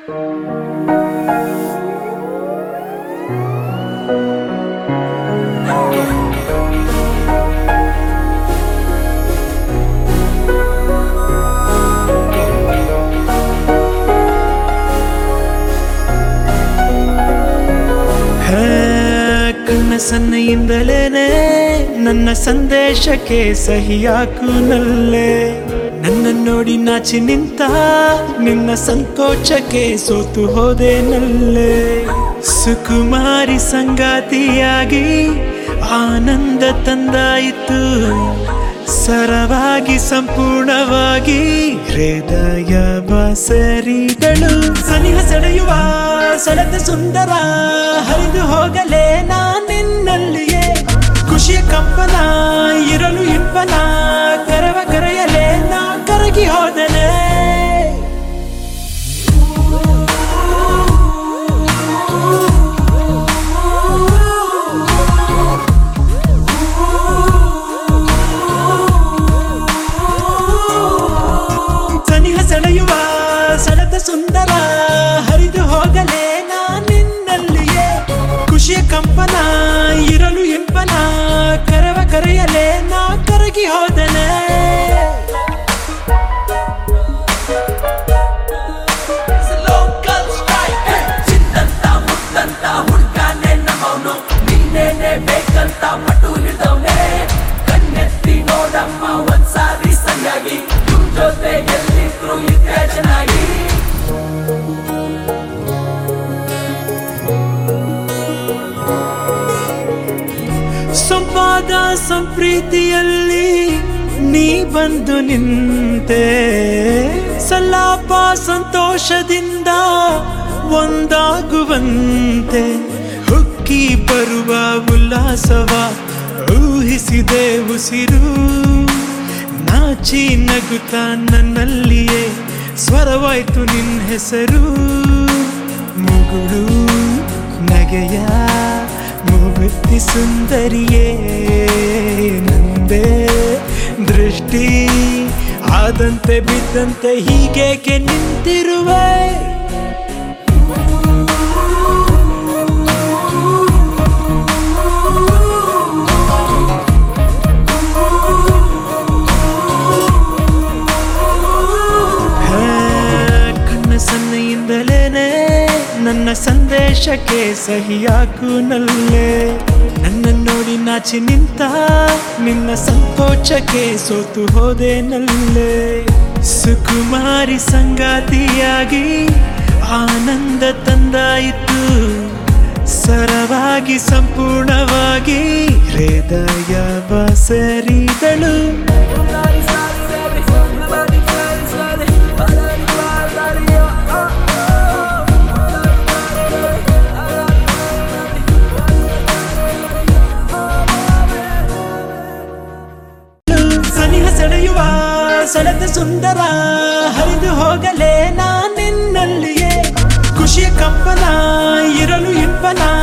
ಹೇ, ಕಣ್ಣ ಸನ್ನೆಯಿಂದಲೇನೆ ನನ್ನ ಸಂದೇಶಕ್ಕೆ ಸಹಿಯಾಕು ನಲ್ಲೆ ನನ್ನ ನೋಡಿ ನಾಚಿ ನಿಂತ ನಿನ್ನ ಸಂಕೋಚಕ್ಕೆ ಸೋತು ಹೋದೆ ನಲ್ಲೆ ಸುಕುಮಾರಿ ಸಂಗಾತಿಯಾಗಿ ಆನಂದ ತಂದಾಯಿತು ಸರವಾಗಿ ಸಂಪೂರ್ಣವಾಗಿ ಹೃದಯ ಬಸರಿದಳು ಸನಿಹ ಸೆಳೆಯುವ ಸೆಳೆದ ಸುಂದರ ಹರಿದು ಹೋಗಲೇ ನಾನಿನ್ನಲ್ಲಿಯೇ ಖುಷಿಯ ಕಂಪನ ಇರಲು ಇಂಪನ ಕರವ ಕರೆಯಲೇ ನಾ ಕರಗಿ ಹೋದನೆ ಸನಿಹ ಸೆಳೆಯುವ ಸೆಳೆದ ಸುಂದರ ಹರಿದು ಹೋಗಲೇ ನಾನಿನ್ನಲ್ಲಿಯೇ ಖುಷಿಯ ಕಂಪನ ಇರಲು ಇಂಪನ ಕರವ ಕರೆಯಲೇ ನಾ ಕರಗಿ ಹೋದನೆ ಲೋಕಲ್ ಸ್ಟ್ರೈಕ್ ಚಿಂದಂತ ಮುತ್ತಂತ ಹುಡ್ಕಾನೆ ನಮ್ಮವನು ನೀನೇನೆ ಬೇಕಂತ ಮಟ್ಟು ಹಿಡ್ದವ್ನೆ ಕಣ್ಣೆತ್ತಿ ನೋಡಮ್ಮ ಒಂದ್ಸಾರಿ ಸರಿಯಾಗಿ ಇವ್ನ್ ಜೊತೆ ಎಲ್ಲಿದ್ರು ಇದ್ರೆ ಚೆನ್ನಾಗಿ ಸಂವಾದ ಸಂಪ್ರೀತಿಯಲ್ಲಿ ನೀ ಬಂದು ನಿಂತೆ ಸಲಾಪ ಸಂತೋಷದಿಂದ ಒಂದಾಗುವಂತೆ ಹುಕ್ಕಿ ಬರುವ ಉಲ್ಲಾಸವ ಊಹಿಸಿದೆ ಉಸಿರು ನಾಚಿ ನಗುತ್ತ ನನ್ನಲ್ಲಿಯೇ ಸ್ವರವಾಯ್ತು ನಿನ್ನ ಹೆಸರು ಮುಗುಳು ನಗೆಯ ಮುಗುತ್ತಿ ಸುಂದರಿಯೇ ನಂದೇ ದೃಷ್ಟಿ ಆದಂತೆ ಬಿದ್ದಂತೆ ಹೀಗೇಕೆ ನಿಂತಿರುವೆ ಹೇ, ಕಣ್ಣ ಸನ್ನೆಯಿಂದಲೇನೆ ನನ್ನ ಸಂದೇಶಕ್ಕೆ ಸಹಿಯಾಕು ನಲ್ಲೆ ನನ್ನ ನೋಡಿ ನಾಚಿ ನಿಂತ ನಿನ್ನ ಸಂಕೋಚಕ್ಕೆ ಸೋತು ಹೋದೆ ನಲ್ಲೆ ಸುಕುಮಾರಿ ಸಂಗಾತಿಯಾಗಿ ಆನಂದ ತಂದಾಯಿತು ಸರವಾಗಿ ಸಂಪೂರ್ಣವಾಗಿ ಹೃದಯ ಬಸರಿದಳು ಸನಿಹ ಸೆಳೆಯುವ ಸೆಳೆದ ಸುಂದರ ಹರಿದು ಹೋಗಲೇ ನಾನಿನ್ನಲ್ಲಿಯೇ ಖುಷಿಯ ಕಂಪನ ಇರಲು ಇಂಪನ